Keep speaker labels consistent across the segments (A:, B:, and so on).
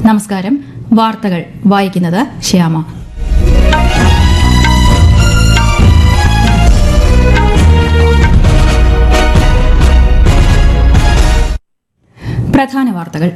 A: നമസ്കാരം വാർത്തകൾ വായിക്കുന്നത് ശ്യാമ പ്രധാന വാർത്തകൾ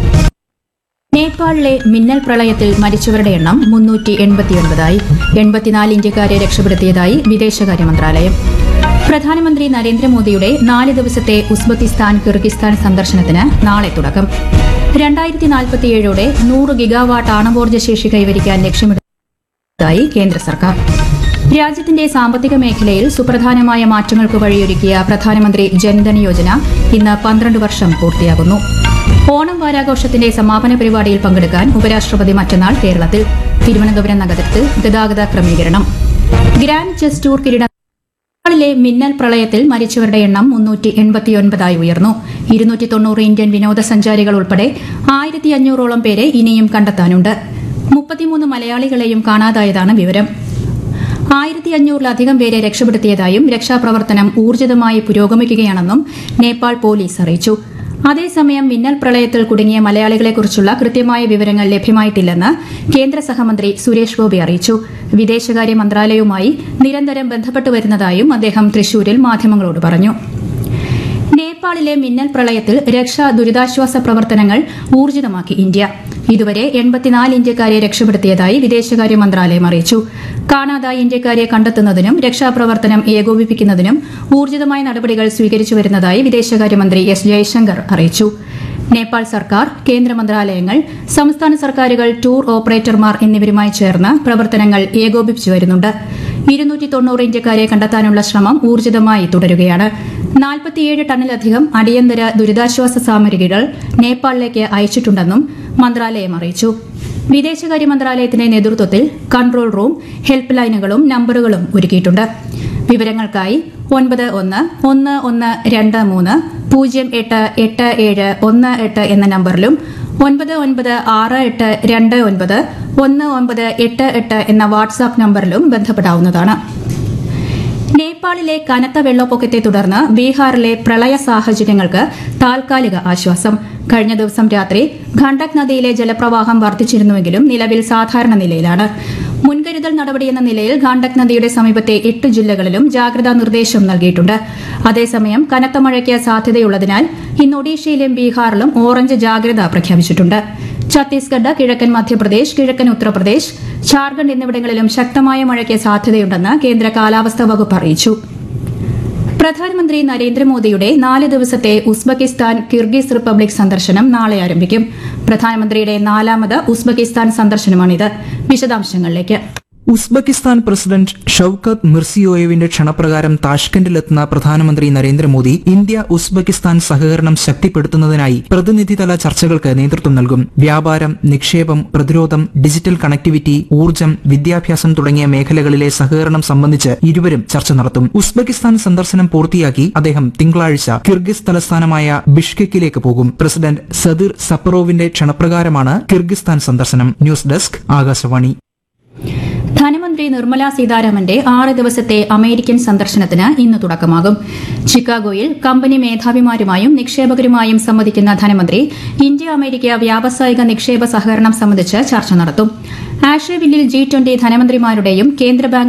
A: നേപ്പാളിലെ മിന്നൽ പ്രളയത്തിൽ മരിച്ചവരുടെ എണ്ണം മുന്നൂറ്റി എൺപത്തിയൊൻപതായി എൺപത്തിനാല് ഇന്ത്യക്കാരെ രക്ഷപ്പെടുത്തിയതായി വിദേശകാര്യ മന്ത്രാലയം പ്രധാനമന്ത്രി നരേന്ദ്രമോദിയുടെ നാല് ദിവസത്തെ ഉസ്ബെക്കിസ്ഥാൻ കിർഗിസ്ഥാൻ സന്ദർശനത്തിന് നാളെ തുടക്കം രണ്ടായിരത്തി നാൽപ്പത്തിയേഴോടെ നൂറ് ഗിഗാവാട്ട് ആണവോർജ്ജ ശേഷി കൈവരിക്കാൻ ലക്ഷ്യമിടുന്നതായി കേന്ദ്ര സർക്കാർ രാജ്യത്തിന്റെ സാമ്പത്തിക മേഖലയിൽ സുപ്രധാനമായ മാറ്റങ്ങൾക്ക് വഴിയൊരുക്കിയ പ്രധാനമന്ത്രി ജൻധൻ യോജന ഇന്ന് പന്ത്രണ്ട് വർഷം പൂർത്തിയാകുന്നു ഓണം വാരാഘോഷത്തിന്റെ സമാപന പരിപാടിയിൽ പങ്കെടുക്കാൻ ഉപരാഷ്ട്രപതി മറ്റന്നാൾ കേരളത്തിൽ തിരുവനന്തപുരം നഗരത്തിൽ ഗതാഗത ക്രമീകരണം ഗ്രാൻഡ് ചെസ് ടൂർ കിരീട നേപ്പാളിലെ മിന്നൽ പ്രളയത്തിൽ മരിച്ചവരുടെ എണ്ണം മുന്നൂറ്റി എൺപത്തിയൊൻപതായി ഉയർന്നു ഇരുന്നൂറ്റി തൊണ്ണൂറ് ഇന്ത്യൻ വിനോദസഞ്ചാരികൾ ഉൾപ്പെടെ ആയിരത്തി അഞ്ഞൂറോളം പേരെ ഇനിയും കണ്ടെത്താനുണ്ട് മുപ്പത്തിമൂന്ന് മലയാളികളെയും കാണാതായതാണ് വിവരം ആയിരത്തി അഞ്ഞൂറിലധികം പേരെ രക്ഷപ്പെടുത്തിയതായും രക്ഷാപ്രവർത്തനം ഊർജിതമായി പുരോഗമിക്കുകയാണെന്നും നേപ്പാൾ പോലീസ് അറിയിച്ചു അതേസമയം മിന്നൽ പ്രളയത്തിൽ കുടുങ്ങിയ മലയാളികളെക്കുറിച്ചുള്ള കൃത്യമായ വിവരങ്ങൾ ലഭ്യമായിട്ടില്ലെന്ന് കേന്ദ്ര സഹമന്ത്രി സുരേഷ് ഗോപി അറിയിച്ചു വിദേശകാര്യ മന്ത്രാലയവുമായി നിരന്തരം ബന്ധപ്പെട്ടു വരുന്നതായും അദ്ദേഹം തൃശൂരിൽ മാധ്യമങ്ങളോട് പറഞ്ഞു നേപ്പാളിലെ മിന്നൽ പ്രളയത്തിൽ രക്ഷാ ദുരിതാശ്വാസ പ്രവർത്തനങ്ങൾ ഊർജിതമാക്കി ഇന്ത്യ ഇതുവരെ എൺപത്തിനാല് ഇന്ത്യക്കാരെ രക്ഷപ്പെടുത്തിയതായി വിദേശകാര്യ മന്ത്രാലയം അറിയിച്ചു കാണാതായ ഇന്ത്യക്കാരെ കണ്ടെത്തുന്നതിനും രക്ഷാപ്രവർത്തനം ഏകോപിപ്പിക്കുന്നതിനും ഊർജിതമായ നടപടികൾ സ്വീകരിച്ചു വരുന്നതായി വിദേശകാര്യമന്ത്രി എസ് ജയശങ്കർ അറിയിച്ചു നേപ്പാൾ സർക്കാർ കേന്ദ്ര മന്ത്രാലയങ്ങൾ സംസ്ഥാന സർക്കാരുകൾ ടൂർ ഓപ്പറേറ്റർമാർ എന്നിവരുമായി ചേർന്ന് പ്രവർത്തനങ്ങൾ ഏകോപിപ്പിച്ചു വരുന്നുണ്ട് ഇരുന്നൂറ്റി തൊണ്ണൂറ് ഇന്ത്യക്കാരെ കണ്ടെത്താനുള്ള ശ്രമം ഊർജിതമായി തുടരുകയാണ് നാൽപ്പത്തിയേഴ് ടണ്ണിലധികം അടിയന്തര ദുരിതാശ്വാസ സാമഗ്രികൾ നേപ്പാളിലേക്ക് അയച്ചിട്ടുണ്ടെന്നും മന്ത്രാലയം അറിയിച്ചു വിദേശകാര്യ മന്ത്രാലയത്തിന്റെ നേതൃത്വത്തിൽ കൺട്രോൾ റൂം ഹെൽപ്പ് ലൈനുകളും നമ്പറുകളും ഒരുക്കിയിട്ടുണ്ട് വിവരങ്ങൾക്കായി ഒൻപത് ഒന്ന് ഒന്ന് ഒന്ന് രണ്ട് മൂന്ന് പൂജ്യം എട്ട് എട്ട് ഏഴ് ഒന്ന് എട്ട് എന്ന നമ്പറിലും ഒൻപത് ഒൻപത് ആറ് എട്ട് രണ്ട് ഒൻപത് ഒന്ന് ഒൻപത് എട്ട് എട്ട് എന്ന വാട്സാപ്പ് നമ്പറിലും ബന്ധപ്പെടാവുന്നതാണ് നേപ്പാളിലെ കനത്ത വെള്ളപ്പൊക്കത്തെ തുടർന്ന് ബീഹാറിലെ പ്രളയ സാഹചര്യങ്ങൾക്ക് താൽക്കാലിക ആശ്വാസം കഴിഞ്ഞ ദിവസം രാത്രി ഖണ്ഡക് നദിയിലെ ജലപ്രവാഹം വർദ്ധിച്ചിരുന്നുവെങ്കിലും നിലവിൽ സാധാരണ നിലയിലാണ് മുൻകരുതൽ നടപടിയെന്ന നിലയിൽ ഖണ്ഡക് നദിയുടെ സമീപത്തെ എട്ട് ജില്ലകളിലും ജാഗ്രതാ നിർദ്ദേശം നൽകിയിട്ടുണ്ട് അതേസമയം കനത്ത മഴയ്ക്ക് സാധ്യതയുള്ളതിനാൽ ഇന്ന് ഒഡീഷയിലും ബീഹാറിലും ഓറഞ്ച് ജാഗ്രത പ്രഖ്യാപിച്ചിട്ടുണ്ട് ഛത്തീസ്ഗഡ് കിഴക്കൻ മധ്യപ്രദേശ് കിഴക്കൻ ഉത്തർപ്രദേശ് ഝാർഖണ്ഡ് എന്നിവിടങ്ങളിലും ശക്തമായ മഴയ്ക്ക് സാധ്യതയുണ്ടെന്ന് കേന്ദ്ര കാലാവസ്ഥാ വകുപ്പ് അറിയിച്ചു പ്രധാനമന്ത്രി നരേന്ദ്രമോദിയുടെ നാല് ദിവസത്തെ ഉസ്ബെക്കിസ്ഥാൻ കിർഗിസ് റിപ്പബ്ലിക് സന്ദർശനം നാളെ ആരംഭിക്കും പ്രധാനമന്ത്രിയുടെ നാലാമത് ഉസ്ബെക്കിസ്ഥാൻ സന്ദർശനമാണിത് വിശദാംശങ്ങളിലേക്ക്
B: ഉസ്ബെക്കിസ്ഥാൻ പ്രസിഡന്റ് ഷൌക്കത്ത് മിർസിയോയേവിന്റെ ക്ഷണപ്രകാരം താഷ്കന്റിലെത്തുന്ന പ്രധാനമന്ത്രി നരേന്ദ്രമോദി ഇന്ത്യ ഉസ്ബെക്കിസ്ഥാൻ സഹകരണം ശക്തിപ്പെടുത്തുന്നതിനായി പ്രതിനിധിതല ചർച്ചകൾക്ക് നേതൃത്വം നൽകും വ്യാപാരം നിക്ഷേപം പ്രതിരോധം ഡിജിറ്റൽ കണക്ടിവിറ്റി ഊർജ്ജം വിദ്യാഭ്യാസം തുടങ്ങിയ മേഖലകളിലെ സഹകരണം സംബന്ധിച്ച് ഇരുവരും ചർച്ച നടത്തും ഉസ്ബെക്കിസ്ഥാൻ സന്ദർശനം പൂർത്തിയാക്കി അദ്ദേഹം തിങ്കളാഴ്ച കിർഗിസ് തലസ്ഥാനമായ ബിഷ്കെക്കിലേക്ക് പോകും പ്രസിഡന്റ് സദിർ സപ്പറോവിന്റെ ക്ഷണപ്രകാരമാണ് കിർഗിസ്ഥാൻ സന്ദർശനം ന്യൂസ് ഡെസ്ക് ആകാശവാണി
A: ധനമന്ത്രി നിർമ്മല സീതാരാമന്റെ ആറ് ദിവസത്തെ അമേരിക്കൻ സന്ദർശനത്തിന് ഇന്ന് തുടക്കമാകും ചിക്കാഗോയിൽ കമ്പനി മേധാവിമാരുമായും നിക്ഷേപകരുമായും സംവദിക്കുന്ന ധനമന്ത്രി ഇന്ത്യ അമേരിക്ക വ്യാവസായിക നിക്ഷേപ സഹകരണം സംബന്ധിച്ച് ചർച്ച നടത്തും ആഷേവില്ലിൽ ജി ട്വന്റി ധനമന്ത്രിമാരുടെയും കേന്ദ്ര ബാങ്ക്